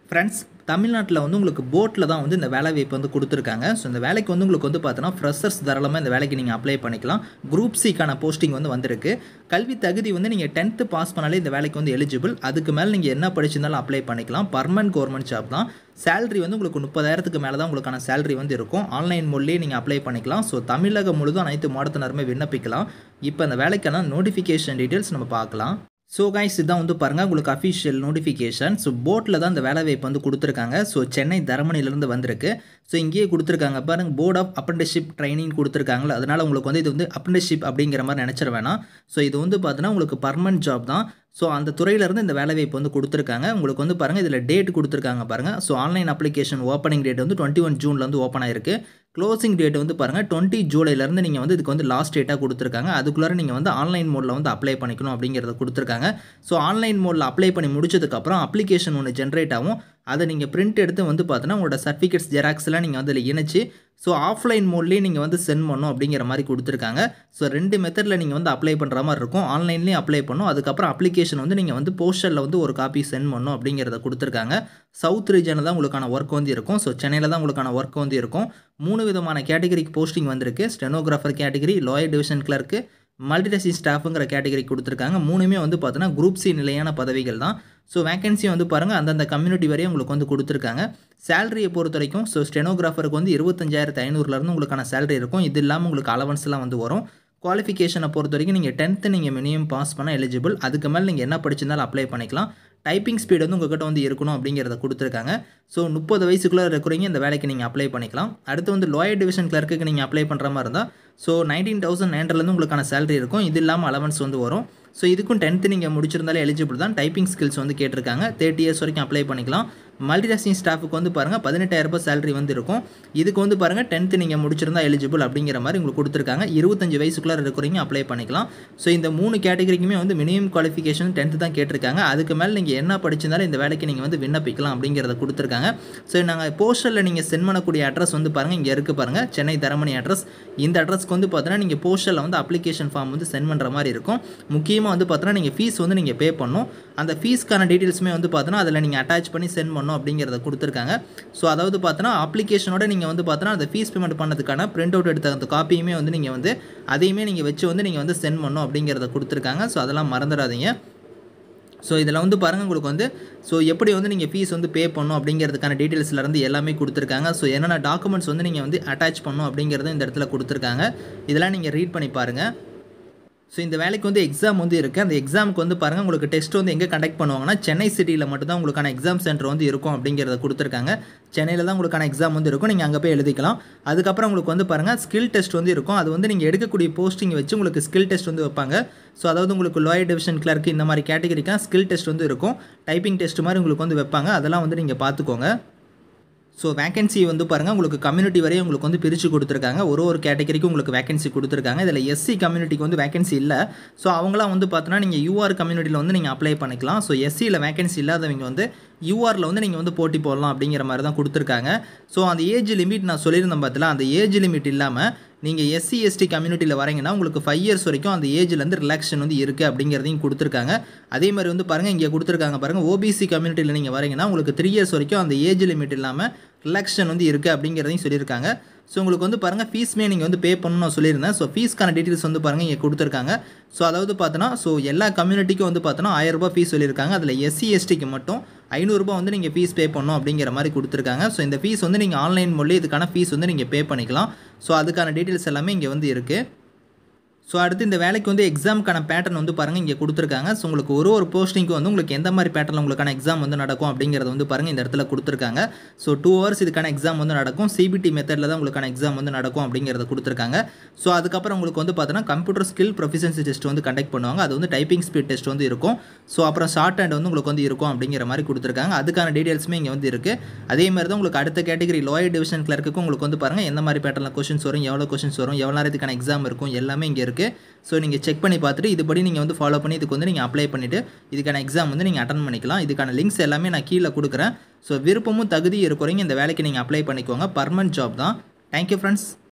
friends தமிழ்நாட்டில் வந்து உங்களுக்கு போட்டில் தான் வந்து இந்த வேலை வாய்ப்பு வந்து கொடுத்துருக்காங்க ஸோ இந்த வேலைக்கு வந்து உங்களுக்கு வந்து பார்த்தோன்னா ஃப்ரெஷர்ஸ் தாராளமாக இந்த வேலைக்கு நீங்கள் அப்ளை பண்ணிக்கலாம் குரூப் சிக்கான போஸ்டிங் வந்து வந்திருக்கு கல்வி தகுதி வந்து நீங்கள் டென்த்து பாஸ் பண்ணாலே இந்த வேலைக்கு வந்து எலிஜிபிள் அதுக்கு மேலே நீங்கள் என்ன படிச்சிருந்தாலும் அப்ளை பண்ணிக்கலாம் பர்மனன்ட் கவர்மெண்ட் ஜாப் தான் சேலரி வந்து உங்களுக்கு முப்பதாயிரத்துக்கு மேலே தான் உங்களுக்கான சேலரி வந்து இருக்கும் ஆன்லைன் மூலியே நீங்கள் அப்ளை பண்ணிக்கலாம் ஸோ தமிழகம் முழுதும் அனைத்து மாவட்டத்தினருமே விண்ணப்பிக்கலாம் இப்போ அந்த வேலைக்கான நோட்டிஃபிகேஷன் டீட்டெயில்ஸ் நம்ம பார்க்கலாம் ஸோ கைஸ் இதான் வந்து பாருங்கள் உங்களுக்கு அஃபிஷியல் நோட்டிஃபிகேஷன் ஸோ போட்டில் தான் இந்த வேலை வாய்ப்பு வந்து கொடுத்துருக்காங்க ஸோ சென்னை தரமணிலேருந்து வந்திருக்கு ஸோ இங்கேயே கொடுத்துருக்காங்க பாருங்க போர்ட் ஆஃப் அப்ரண்டிஸ்ஷிப் ட்ரைனிங் கொடுத்துருக்காங்களா அதனால் உங்களுக்கு வந்து இது வந்து அப்ரண்டிஸ்ஷிப் அப்படிங்கிற மாதிரி நினச்சிட வேணாம் ஸோ இது வந்து பார்த்தீங்கன்னா உங்களுக்கு பர்மனன்ட் ஜாப் தான் ஸோ அந்த துறையிலேருந்து இந்த வேலை வாய்ப்பு வந்து கொடுத்துருக்காங்க உங்களுக்கு வந்து பாருங்கள் இதில் டேட் கொடுத்துருக்காங்க பாருங்கள் so online application opening date வந்து டுவெண்ட்டி ஒன் ஜூன்லேருந்து ஓப்பன் ஆயிருக்கு க்ளோசிங் டேட் வந்து பாருங்கள் டுவெண்ட்டி ஜூலைலேருந்து நீங்கள் வந்து இதுக்கு வந்து லாஸ்ட் டேட்டாக கொடுத்துருக்காங்க அதுக்குள்ளார நீங்கள் வந்து ஆன்லைன் மோடில் வந்து அப்ளை பண்ணிக்கணும் அப்படிங்கிறத கொடுத்துருக்காங்க ஸோ ஆன்லைன் மோடில் அப்ளை பண்ணி முடிச்சதுக்கப்புறம் அப்ளிகேஷன் ஒன்று ஜென்ரேட் ஆகும் அதை நீங்கள் பிரிண்ட் எடுத்து வந்து பார்த்தோன்னா உங்களோட சர்டிஃபிகேட்ஸ் ஜெராக்ஸ்லாம் நீங்கள் வந்து அதில் இணைச்சி ஸோ ஆஃப்லைன் மோட்லேயே நீங்கள் வந்து சென்ட் பண்ணணும் அப்படிங்கிற மாதிரி கொடுத்துருக்காங்க ஸோ ரெண்டு மெத்தடில் நீங்கள் வந்து அப்ளை பண்ணுற மாதிரி இருக்கும் ஆன்லைன்லேயும் அப்ளை பண்ணும் அதுக்கப்புறம் அப்ளிகேஷன் வந்து நீங்கள் வந்து போஸ்டரில் வந்து ஒரு காப்பி சென்ட் பண்ணணும் அப்படிங்கிறத கொடுத்துருக்காங்க சவுத் ரீஜனில் தான் உங்களுக்கான ஒர்க் வந்து இருக்கும் ஸோ சென்னையில் தான் உங்களுக்கான ஒர்க் வந்து இருக்கும் மூணு விதமான கேட்டகரிக்கு போஸ்டிங் வந்திருக்கு stenographer category lower division clerk மல்டிடசி ஸ்டாஃபுங்கிற கேட்டகரி கொடுத்துருக்காங்க மூணுமே வந்து பார்த்தோன்னா குரூப் சி நிலையான பதவிகள் தான் ஸோ வேகன்சி வந்து பாருங்கள் அந்தந்த கம்யூனிட்டி வரையும் உங்களுக்கு வந்து கொடுத்துருக்காங்க சேலரியை பொறுத்த வரைக்கும் ஸோ ஸ்டெனோகிராஃபருக்கு வந்து இருபத்தஞ்சாயிரத்து ஐநூறுலேருந்து உங்களுக்கான சேலரி இருக்கும் இது இல்லாமல் உங்களுக்கு அலவன்ஸ்லாம் வந்து வரும் குவாலிஃபிகேஷனை பொறுத்த வரைக்கும் நீங்கள் டென்த்து நீங்கள் மினிமம் பாஸ் பண்ண எலிஜிபிள் அதுக்கு மேலே நீங்கள் என்ன படிச்சிருந்தாலும் அப்ளை பண்ணிக்கலாம் டைப்பிங் ஸ்பீடு வந்து உங்கள்கிட்ட வந்து இருக்கணும் அப்படிங்கிறத கொடுத்துருக்காங்க ஸோ முப்பது வயசுக்குள்ளே இருக்கிறீங்க இந்த வேலைக்கு நீங்கள் அப்ளை பண்ணிக்கலாம் அடுத்து வந்து லோயர் டிவிஷன் கிளர்க்குக்கு நீங்கள் அப்ளை பண்ணுற மாதிரி இருந்தால் ஸோ நைன்டீன் தௌசண்ட் நைன்லேருந்து உங்களுக்கான சேலரி இருக்கும் இது இல்லாமல் அலவன்ஸ் வந்து வரும் ஸோ இதுக்கும் டென்த்து நீங்கள் முடிச்சிருந்தாலே எலிஜிபிள் தான் டைப்பிங் ஸ்கில்ஸ் வந்து கேட்டிருக்காங்க தேர்ட்டி இயர்ஸ் வரைக்கும் அப்ளை பண்ணிக்கலாம் மல்டிடாஸ்கிங் ஸ்டாஃபுக்கு வந்து பாருங்கள் பதினெட்டாயிரம் ரூபாய் சேலரி வந்து இருக்கும் இதுக்கு வந்து பாருங்கள் டென்த்து நீங்கள் முடிச்சிருந்தா எலிஜிபிள் அப்படிங்கிற மாதிரி உங்களுக்கு கொடுத்துருக்காங்க இருபத்தஞ்சு வயசுக்குள்ளே இருக்கிறீங்க அப்ளை பண்ணிக்கலாம் ஸோ இந்த மூணு கேட்டகரிக்குமே வந்து மினிமம் குவாலிஃபிகேஷன் டென்த்து தான் கேட்டிருக்காங்க அதுக்கு மேலே நீங்கள் என்ன படிச்சிருந்தாலும் இந்த வேலைக்கு நீங்கள் வந்து விண்ணப்பிக்கலாம் அப்படிங்கிறத கொடுத்துருக்காங்க ஸோ நாங்கள் போஸ்டரில் நீங்கள் சென்ட் பண்ணக்கூடிய அட்ரஸ் வந்து பாருங்கள் இங்கே இருக்குது பாருங்கள் சென்னை தரமணி அட்ரஸ் இந்த அட்ரஸ்க்கு வந்து பார்த்தீங்கன்னா நீங்கள் போஸ்டரில் வந்து அப்ளிகேஷன் ஃபார்ம் வந்து சென்ட் பண்ணுற மாதிரி இருக்கும் முக்கியமாக வந்து பார்த்தீங்கன்னா நீங்கள் ஃபீஸ் வந்து நீங்கள் பே பண்ணணும் அந்த ஃபீஸ்க்கான டீட்டெயில்ஸுமே வந்து பார்த்தீங்கன்னா அதில் நீங்கள் அட்டாச் பண்ணி சென்ட் பண்ணணும் அப்படிங்கிறத கொடுத்துருக்காங்க ஸோ அதாவது பார்த்தோன்னா அப்ளிகேஷனோட நீங்கள் வந்து பார்த்தோன்னா அந்த ஃபீஸ் பேமெண்ட் பண்ணதுக்கான பிரிண்ட் அவுட் எடுத்த அந்த காப்பியுமே வந்து நீங்கள் வந்து அதையுமே நீங்கள் வச்சு வந்து நீங்கள் வந்து சென்ட் பண்ணணும் அப்படிங்கிறத கொடுத்துருக்காங்க ஸோ அதெல்லாம் மறந்துடாதீங்க ஸோ இதில் வந்து பாருங்கள் உங்களுக்கு வந்து ஸோ எப்படி வந்து நீங்கள் ஃபீஸ் வந்து பே பண்ணணும் அப்படிங்கிறதுக்கான டீட்டெயில்ஸ்லேருந்து எல்லாமே கொடுத்துருக்காங்க ஸோ என்னென்ன டாக்குமெண்ட்ஸ் வந்து நீங்கள் வந்து அட்டாச் பண்ணணும் அப்படிங்கிறத இந்த இடத்துல கொடுத்துருக்காங்க இதெல்லாம் நீங்கள் ரீட் பண்ணி பாருங்கள் ஸோ இந்த வேலைக்கு வந்து எக்ஸாம் வந்து இருக்குது அந்த எக்ஸாமுக்கு வந்து பாருங்கள் உங்களுக்கு டெஸ்ட் வந்து எங்கே கண்டக்ட் பண்ணுவாங்கன்னா சென்னை சிட்டியில் மட்டும்தான் உங்களுக்கான எக்ஸாம் சென்டர் வந்து இருக்கும் அப்படிங்கிறத கொடுத்துருக்காங்க சென்னையில் தான் உங்களுக்கான எக்ஸாம் வந்து இருக்கும் நீங்கள் அங்கே போய் எழுதிக்கலாம் அதுக்கப்புறம் உங்களுக்கு வந்து பாருங்கள் ஸ்கில் டெஸ்ட் வந்து இருக்கும் அது வந்து நீங்கள் எடுக்கக்கூடிய போஸ்டிங் வச்சு உங்களுக்கு ஸ்கில் டெஸ்ட் வந்து வைப்பாங்க ஸோ அதாவது உங்களுக்கு லோயர் டிவிஷன் கிளர்க்கு இந்த மாதிரி கேட்டகரிக்கான ஸ்கில் டெஸ்ட் வந்து இருக்கும் டைப்பிங் டெஸ்ட் மாதிரி உங்களுக்கு வந்து வைப்பாங்க அதெல்லாம் வந்து நீங்கள் பார்த்துக்கோங்க ஸோ வேகன்சி வந்து பாருங்கள் உங்களுக்கு கம்யூனிட்டி வரையும் உங்களுக்கு வந்து பிரித்து கொடுத்துருக்காங்க ஒரு ஒரு கேட்டகரிக்கு உங்களுக்கு வேகன்சி கொடுத்துருக்காங்க இதில் எஸ்சி கம்யூனிட்டிக்கு வந்து வேகன்சி இல்லை ஸோ அவங்களாம் வந்து பார்த்தோன்னா நீங்கள் யூஆர் கம்யூனிட்டியில் வந்து நீங்கள் அப்ளை பண்ணிக்கலாம் ஸோ எஸ்சியில் வேகன்சி இல்லாதவங்க வந்து யூஆரில் வந்து நீங்கள் வந்து போட்டி போடலாம் அப்படிங்கிற மாதிரி தான் கொடுத்துருக்காங்க ஸோ அந்த ஏஜ் லிமிட் நான் சொல்லியிருந்தேன் பார்த்தீங்களா அந்த ஏஜ் லிமிட் இல்லாமல் நீங்கள் எஸ்சி எஸ்டி கம்யூனிட்டியில் வரீங்கன்னா உங்களுக்கு ஃபைவ் இயர்ஸ் வரைக்கும் அந்த ஏஜ்லேருந்து ரிலாக்ஷன் வந்து இருக்குது அப்படிங்கிறதையும் கொடுத்துருக்காங்க அதே மாதிரி வந்து பாருங்கள் இங்கே கொடுத்துருக்காங்க பாருங்கள் ஓபிசி கம்யூனிட்டியில் நீங்கள் வரீங்கன்னா உங்களுக்கு த்ரீ இயர்ஸ் வரைக்கும் அந்த ஏஜ் லிமிட் இல்லாமல் ரிலாக்ஷன் வந்து இருக்குது அப்படிங்கிறதையும் சொல்லியிருக்காங்க ஸோ உங்களுக்கு வந்து பாருங்கள் ஃபீஸ்மே நீங்கள் வந்து பே பண்ணணும் நான் சொல்லியிருந்தேன் ஸோ ஃபீஸ்க்கான டீட்டெயில்ஸ் வந்து பாருங்கள் இங்கே கொடுத்துருக்காங்க ஸோ அதாவது பார்த்தோன்னா ஸோ எல்லா கம்யூனிட்டிக்கும் வந்து பார்த்தோன்னா ஆயிரரூபா ஃபீஸ் சொல்லியிருக்காங்க அதில் எஸ்சி எஸ்டிக்கு மட்டும் ஐநூறுரூபா வந்து நீங்கள் ஃபீஸ் பே பண்ணணும் அப்படிங்கிற மாதிரி கொடுத்துருக்காங்க ஸோ இந்த ஃபீஸ் வந்து நீங்கள் ஆன்லைன் மூலம் இதுக்கான ஃபீஸ் வந்து நீங்கள் பே பண்ணிக்கலாம் ஸோ அதுக்கான டீட்டெயில்ஸ் எல்லாமே இங்கே வந்து இருக்குது ஸோ அடுத்து இந்த வேலைக்கு வந்து எக்ஸாமுக்கான பேட்டர்ன் வந்து பாருங்கள் இங்கே கொடுத்துருக்காங்க ஸோ உங்களுக்கு ஒரு ஒரு போஸ்டிங்க்கு வந்து உங்களுக்கு எந்த மாதிரி பேட்டர்னில் உங்களுக்கான எக்ஸாம் வந்து நடக்கும் அப்படிங்கிறது வந்து பாருங்கள் இந்த இடத்துல கொடுத்துருக்காங்க ஸோ டூ ஹவர்ஸ் இதுக்கான எக்ஸாம் வந்து நடக்கும் சிபிடி மெத்தடில் தான் உங்களுக்கான எக்ஸாம் வந்து நடக்கும் அப்படிங்கிறத கொடுத்துருக்காங்க ஸோ அதுக்கப்புறம் உங்களுக்கு வந்து பார்த்தோன்னா கம்ப்யூட்டர் ஸ்கில் ப்ரொஃபிஷன்சி டெஸ்ட் வந்து கண்டக்ட் பண்ணுவாங்க அது வந்து டைப்பிங் ஸ்பீட் டெஸ்ட் வந்து இருக்கும் ஸோ அப்புறம் ஷார்ட் ஹேண்ட் வந்து உங்களுக்கு வந்து இருக்கும் அப்படிங்கிற மாதிரி கொடுத்துருக்காங்க அதுக்கான டீட்டெயில்ஸுமே இங்கே வந்து இருக்குது அதே மாதிரி தான் உங்களுக்கு அடுத்த கேட்டகரி லோயர் டிவிஷன் கிளர்க்குக்கும் உங்களுக்கு வந்து பாருங்கள் எந்த மாதிரி பேட்டர்னில் கொஷின்ஸ் வரும் எவ்வளோ கொஷின்ஸ் வரும் எவ்வளோ நேரத்துக்கான எக்ஸாம் இருக்கும் எல்லாமே இங்கே இருக்குது ஸோ நீங்கள் செக் பண்ணி பார்த்துட்டு இதுபடி நீங்கள் வந்து ஃபாலோ பண்ணி இதுக்கு வந்து நீங்கள் அப்ளை பண்ணிவிட்டு இதுக்கான எக்ஸாம் வந்து நீங்கள் அட்டன் பண்ணிக்கலாம் இதுக்கான லிங்க்ஸ் எல்லாமே நான் கீழே கொடுக்குறேன் ஸோ விருப்பமும் தகுதி இருக்கிறவங்க இந்த வேலைக்கு நீங்கள் அப்ளை பண்ணிக்கோங்க பர்மனன்ட் ஜாப் தான் தேங்க்யூ ஃப்ரெண்ட்ஸ்